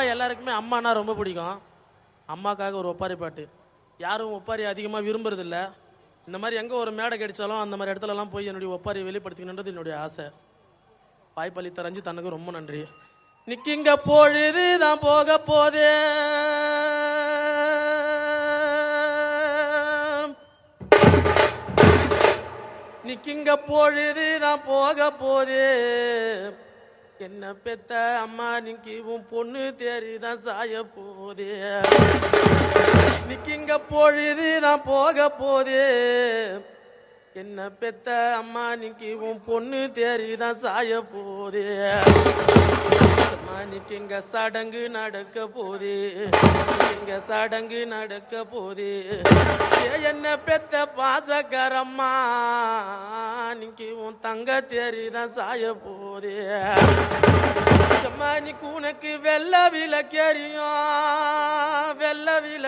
எல்லாருக்குமே அம்மானா ரொம்ப பிடிக்கும் அம்மாக்காக ஒரு ஒப்பாரி பாட்டு யாரும் ஒப்பாரி அதிகமாக விரும்புறதில்ல இந்த மாதிரி எங்கே ஒரு மேடை கிடைச்சாலும் அந்த மாதிரி இடத்துலலாம் போய் என்னுடைய ஒப்பாரியை வெளிப்படுத்திக்கணுன்றது என்னுடைய ஆசை வாய்ப்பளித்த ரஞ்சித் அண்ணனுக்கு ரொம்ப நன்றி நிக்கிங்க பொழுது தான் போக போதே நிக்கிங்க பொழுது தான் போக போதே என்ன பெத்த அம்மா நிக்கி உன் பொண்ணு தேறிதான் சாய போதே நிக்கிங்க பொழுது தான் போக போதே என்ன பெத்த அம்மா நிக்கி உன் பொண்ணு தேறிதான் சாய போதே அம்மா நிக்கி இங்க சடங்கு நடக்க போதே இங்க சடங்கு நடக்க போதே ஏ என்ன பெத்த பாசக்கரம்மா நிக்கி உன் தங்க தேறிதான் சாய போதே அம்மா நிக்கு உனக்கு வெள்ள விளக்கெரியும் வெள்ள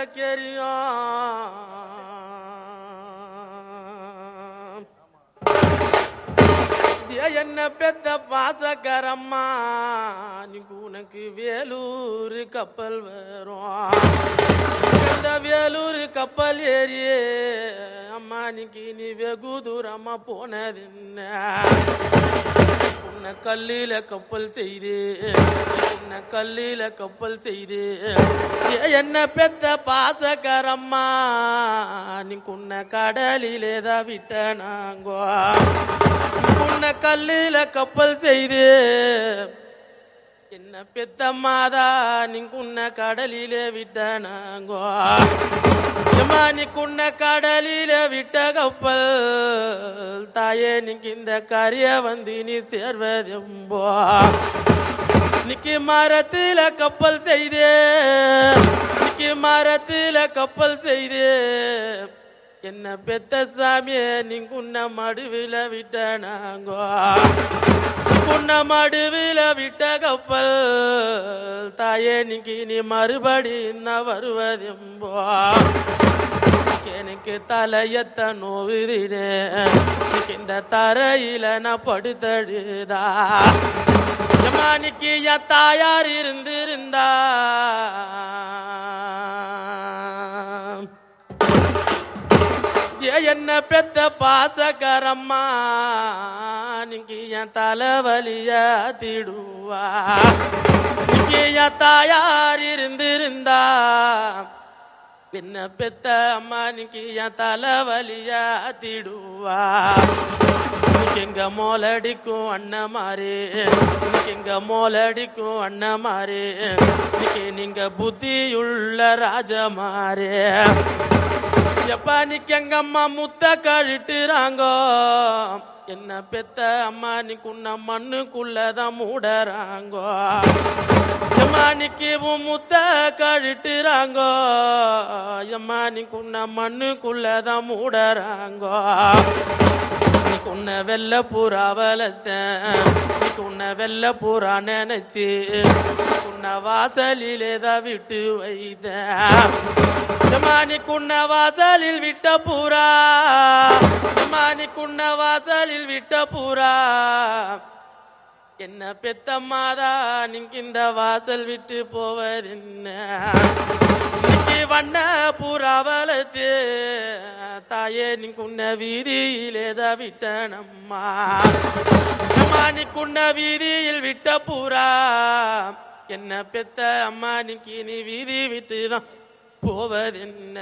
விளக்கெரியும் ஏ என்ன பெத்த பாசக்கரம்மா நீக்கு உனக்கு வேலூர் கப்பல் வரும் இந்த வேலூர் கப்பல் ஏறியே அம்மா நீக்கு நீ வெகு தூரமா போனதுன்ன உன்னை கல்லில கப்பல் செய்து உன்னை கல்லில கப்பல் செய்து ஏ என்ன பெத்த பாசக்கரம்மா நீ உன்னை கடலிலே தான் விட்ட நாங்கோ உன்னை கல்லில கப்பல் செய்து என்ன பெத்த மாதா நீ உன்னை கடலிலே விட்ட நாங்கோ எம்மா நீ குன்ன கடலில விட்ட கப்பல் தாயே நீங்க இந்த கரிய வந்து நீ சேர்வதெம்போ நிக்கி மரத்தில கப்பல் செய்தே நிக்கி மரத்தில கப்பல் செய்தே என்ன பெத்த சாமியே நீங்க உன்ன மடுவில விட்ட நாங்கோ உன்ன மடுவில விட்ட கப்பல் தாயே நீங்க நீ மறுபடி என்ன வருவதெம்போ எனக்கு தலையத்த நோவுதினே இந்த தரையில நான் படுத்தடுதா ஜமானிக்கு என் தாயார் இருந்திருந்தா ஏ என்ன பெத்த பாசக்கரம்மா நீங்க என் தலைவலிய திடுவா நீங்க என் தாயார் இருந்திருந்தா என்ன பெத்த அம்மா நீங்க என் தலைவலிய திடுவா எங்க மோலடிக்கும் அண்ணமாரு எங்க மோலடிக்கும் அண்ணமாரு இன்னைக்கு நீங்க புத்தியுள்ள ராஜமாரு எப்பா நிக்க எங்க அம்மா முத்த கழிட்டுறாங்கோ என்ன பெத்த அம்மா நீ குன்ன மண்ணுக்குள்ளதான் மூடறாங்கோ எம்மா நிக்கி உன் முத்த கழிட்டுறாங்கோ எம்மா நீ குன்ன மண்ணுக்குள்ளதான் மூடறாங்கோ நீ உன்ன வெள்ள பூரா வளர்த்தேன் நீ உன்ன வெள்ள பூரா நினைச்சு உன்ன வாசலிலே தான் விட்டு வைத்தேன் ஜமானி குன்ன வாசலில் விட்ட பூரா ஜமானி குன்ன வாசலில் விட்ட பூரா என்ன பெத்த மாதா நீங்க இந்த வாசல் விட்டு போவதென்ன இன்னைக்கு வண்ண பூரா வளர்த்து தாயே நீ குன்ன வீதியிலே தான் விட்டனம்மா அம்மா நீ குன்ன வீதியில் விட்ட பூரா என்ன பெத்த அம்மா நீக்கு நீ வீதி விட்டு தான் போவதென்ன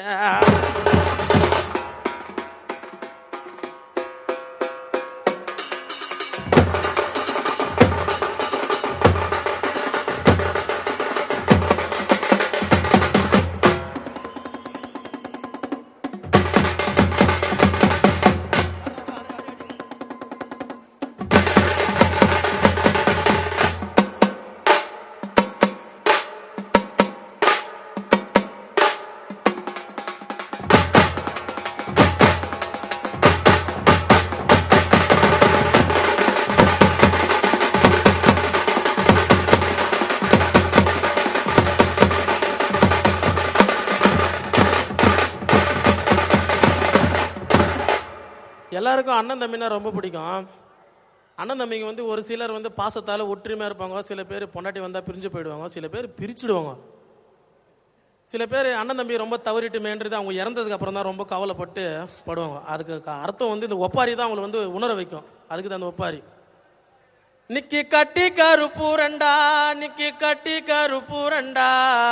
எல்லாருக்கும் அண்ணன் தம்பினா ரொம்ப பிடிக்கும் அண்ணன் தம்பிங்க வந்து ஒரு சிலர் வந்து பாசத்தால ஒற்றுமையா இருப்பாங்க சில பேர் பொண்டாட்டி வந்தா பிரிஞ்சு போயிடுவாங்க சில பேர் பிரிச்சிடுவாங்க சில பேர் அண்ணன் தம்பி ரொம்ப தவறிட்டு மேன்றது அவங்க இறந்ததுக்கு அப்புறம் தான் ரொம்ப கவலைப்பட்டு படுவாங்க அதுக்கு க- அர்த்தம் வந்து இந்த ஒப்பாரி தான் அவங்களை வந்து உணர வைக்கும் அதுக்கு தான் அந்த ஒப்பாரி நிக்கி கட்டி கருப்பூரண்டா நிக்கி கட்டி கருப்பூரண்டா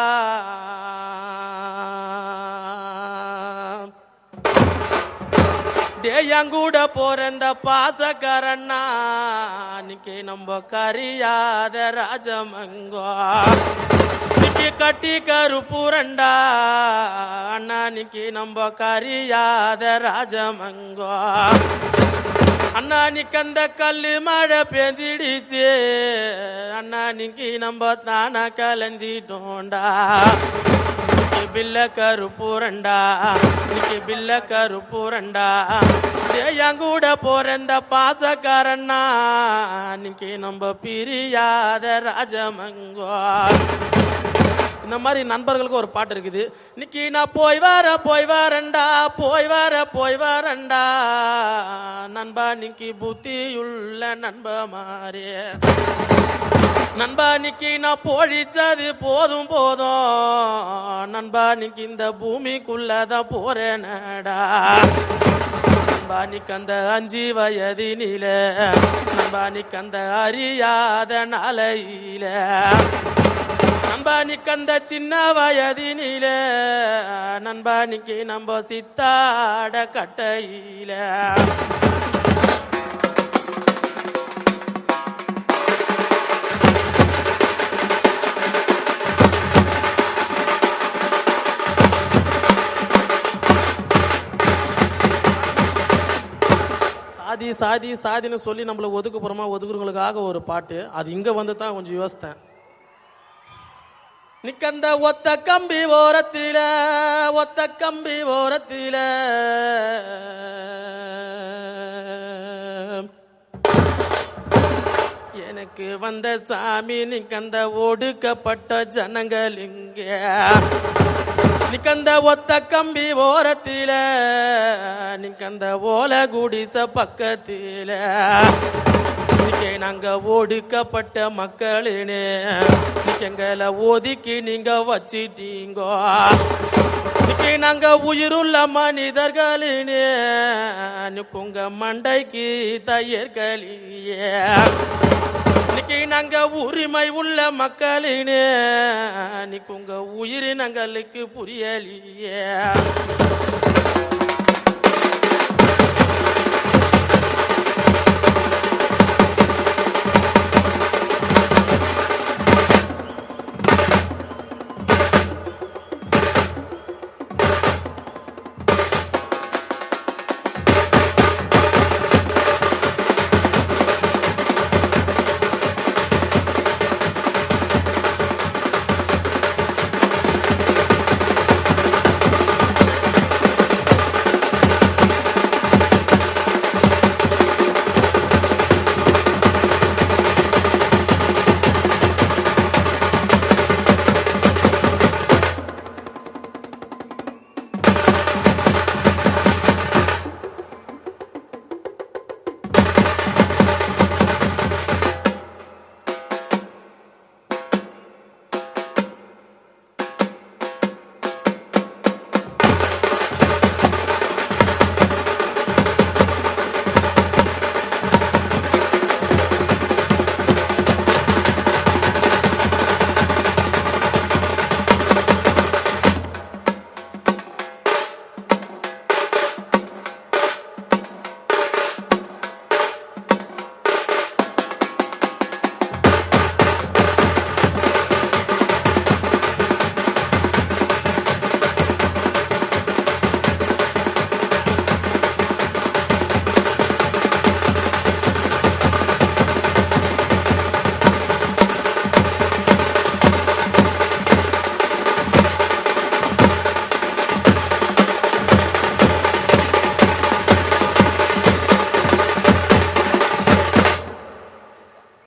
டேயங்கூட போறந்த பாசக்காரண்ணா நிக்கி நம்ம கரியாத ராஜமங்கோ நிக்கி கட்டி கருப்பூரண்டா அண்ணா நிக்கி நம்ம கரியாத ராஜமங்கோ அண்ணா நிக்கு அந்த கல்லு மழை பெஞ்சிடுச்சு அண்ணா நிக்கி நம்ம தானா கலைஞ்சிட்டோண்டா நிக்கி பில்ல கருப்பூரண்டா நிக்கி பில்ல கருப்பூரண்டா என் கூட போறந்த பாசக்காரண்ணா நிக்கி நம்ம பிரியாத ராஜமங்கோ இந்த மாதிரி நண்பர்களுக்கு ஒரு பாட்டு இருக்குது இன்னைக்கு நான் போய் வர போய் வரண்டா போய் வர போய் வரண்டா நண்பா நிக்கி புத்தியுள்ள நண்ப மாறே நண்பா நிக்கி நான் பொழிச்சது போதும் போதும் நண்பா நிக்கி இந்த பூமிக்குள்ளதான் போறேனடா நண்பா நிக்கு அந்த அஞ்சு வயதினில நண்பா நிக்கு அந்த அறியாத நாளையில நண்பா நிக்கு அந்த சின்ன வயதினில நண்பா நிக்கு நம்ம சித்தாட கட்டையில சாதி சாதி சாதின்னு சொல்லி நம்மள ஒதுக்க போறோமா ஒதுக்குறவங்களுக்காக ஒரு பாட்டு அது இங்க வந்து தான் கொஞ்சம் யோசித்தேன் நிக்கந்த ஒத்த கம்பி ஓரத்தில ஒத்த கம்பி ஓரத்தில எனக்கு வந்த சாமி நிக்கந்த ஒடுக்கப்பட்ட ஜனங்கள் இங்க நிக்கந்த ஒத்த கம்பி ஓரத்தில நிக்கந்த ஓல குடிச பக்கத்தில நிக்கே நாங்க ஒடுக்கப்பட்ட மக்களினே நிக்கங்களை ஒதுக்கி நீங்க வச்சிட்டீங்கோ நிக்கே நாங்க உயிருள்ள மனிதர்களினே உங்க மண்டைக்கு தயிர்களியே இன்னைக்கு நாங்க உரிமை உள்ள மக்களினே இன்னைக்கு உங்க உயிரினங்களுக்கு புரியலையே